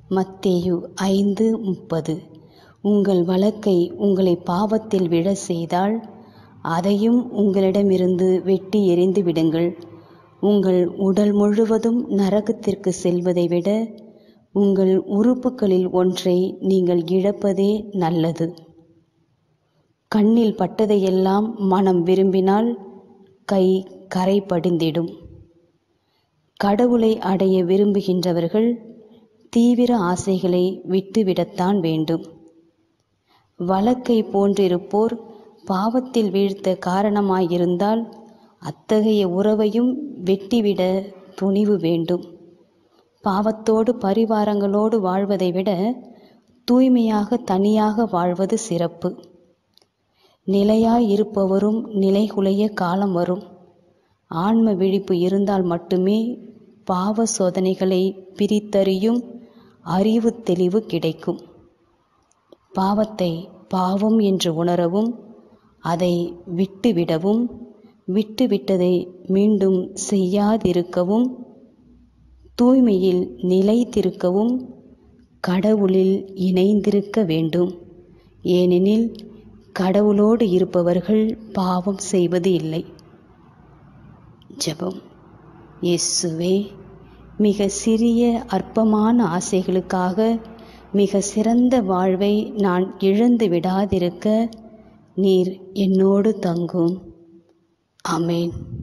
மத்தேயு ஐந்து முப்பது உங்கள் வழக்கை உங்களை பாவத்தில் விழ செய்தால் அதையும் உங்களிடமிருந்து வெட்டி எறிந்து விடுங்கள் உங்கள் உடல் முழுவதும் நரகத்திற்கு செல்வதை விட உங்கள் உறுப்புகளில் ஒன்றை நீங்கள் இழப்பதே நல்லது கண்ணில் பட்டதையெல்லாம் மனம் விரும்பினால் கை கரை படிந்திடும் கடவுளை அடைய விரும்புகின்றவர்கள் தீவிர ஆசைகளை விட்டுவிடத்தான் வேண்டும் வழக்கை போன்றிருப்போர் பாவத்தில் வீழ்த்த காரணமாயிருந்தால் அத்தகைய உறவையும் வெட்டிவிட துணிவு வேண்டும் பாவத்தோடு பரிவாரங்களோடு வாழ்வதை விட தூய்மையாக தனியாக வாழ்வது சிறப்பு நிலையாயிருப்பவரும் நிலைகுலைய காலம் வரும் ஆன்ம விழிப்பு இருந்தால் மட்டுமே பாவ சோதனைகளை பிரித்தறியும் அறிவு தெளிவு கிடைக்கும் பாவத்தை பாவம் என்று உணரவும் அதை விட்டுவிடவும் விட்டுவிட்டதை மீண்டும் செய்யாதிருக்கவும் தூய்மையில் நிலைத்திருக்கவும் கடவுளில் இணைந்திருக்க வேண்டும் ஏனெனில் கடவுளோடு இருப்பவர்கள் பாவம் செய்வது இல்லை ஜெபம் இயேசுவே மிக சிறிய அற்பமான ஆசைகளுக்காக மிக சிறந்த வாழ்வை நான் இழந்து விடாதிருக்க நீர் என்னோடு தங்கும் ஆமேன்